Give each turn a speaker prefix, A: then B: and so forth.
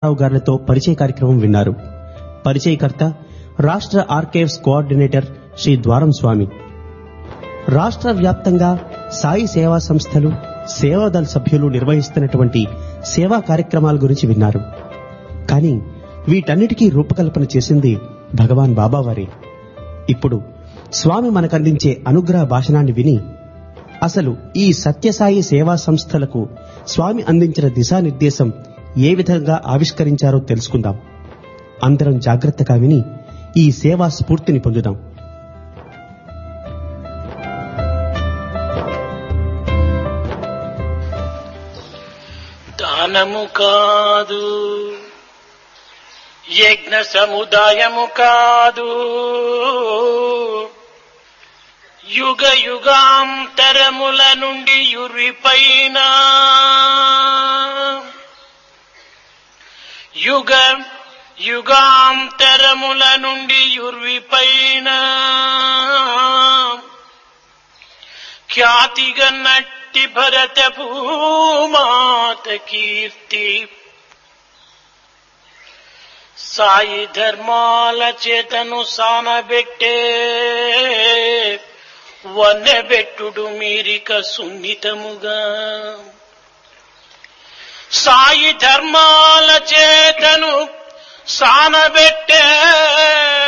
A: రావు గారితో పరిచయ కార్యక్రమం విన్నారు పరిచయకర్త రాష్ట్ర ఆర్కైవ్స్ కోఆర్డినేటర్ శ్రీ ద్వారం స్వామి రాష్ట్ర వ్యాప్తంగా సాయి సేవా సంస్థలు సేవాదళ సభ్యులు నిర్వహిస్తున్నటువంటి సేవా కార్యక్రమాల గురించి విన్నారు కానీ వీటన్నిటికీ రూపకల్పన చేసింది భగవాన్ బాబావారే ఇప్పుడు స్వామి మనకందించే అనుగ్రహ భాషణాన్ని విని అసలు ఈ సత్యసాయి సేవా సంస్థలకు స్వామి అందించిన దిశానిర్దేశం ఏ విధంగా ఆవిష్కరించారో తెలుసుకుందాం అందరం జాగ్రత్తగా విని ఈ సేవా స్ఫూర్తిని పొందుదాం
B: దానము కాదు యజ్ఞ సముదాయము కాదు యుగ యుగాంతరముల నుండి యురిపైన యుగ యుగాంతరముల నుండి యుర్విపైన ఖ్యాతిగా నట్టి భరత భూమాత కీర్తి సాయి ధర్మాల చేతను సానబెట్టే వన్నెబెట్టుడు మీరిక సున్నితముగా సాయి ధర్మాల చేతను సానబెట్టే